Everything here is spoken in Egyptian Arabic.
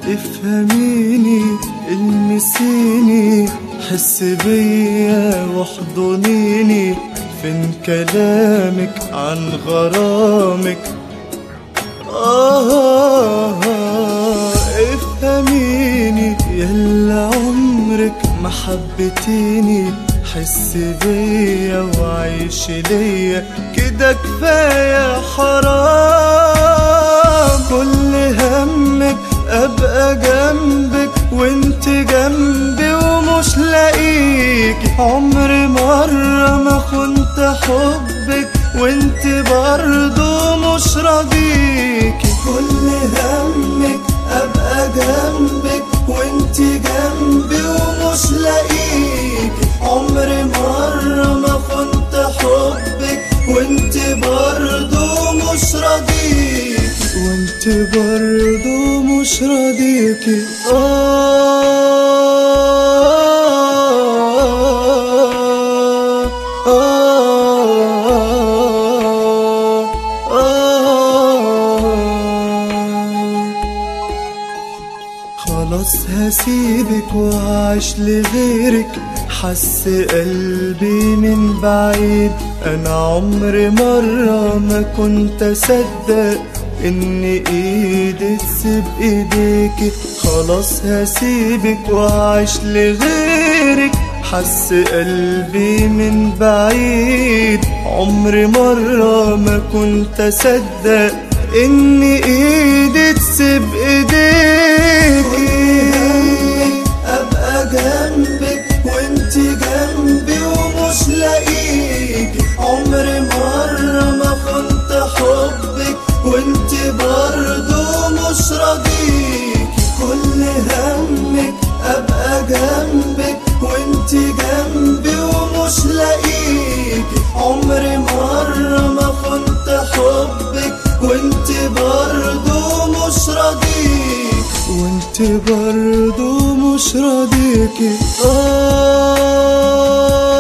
افهميني المسيني حس بيا واحضنيني فين كلامك عن غرامك آه افهميني يلا عمرك ما حبتيني حس بيا وعيش ليا كده كفاية حرام كل همك ابقى جنبك وانت جنبي ومش لاقيك عمري مرة ما خنت حبك وانت برضو مش راضيكي كل همك ابقى جنبك وانت جنبي ومش لاقيك عمري مرة ما خنت حبك وانت برضو مش راضيكي وانت برضو مش راضيكي آه آه آه خلاص هسيبك وعايش لغيرك حس قلبي من بعيد انا عمري مرة ما كنت اصدق ان ايدي تسيب ايديكي خلاص هسيبك وعايش لغيرك حس قلبي من بعيد عمري مرة ما كنت اصدق ان ايدي تسيب ايديكي ابقى جنبك وانت جنبي ومش لاقيك عمري مرة ما كنت حبك وانت برضو مش راضيك كل همك ابقى جنبك وانت جنبي ومش لاقيك عمري مرة ما كنت حبك وانت برضو مش راضيك وانت برضو مش راضيكي آه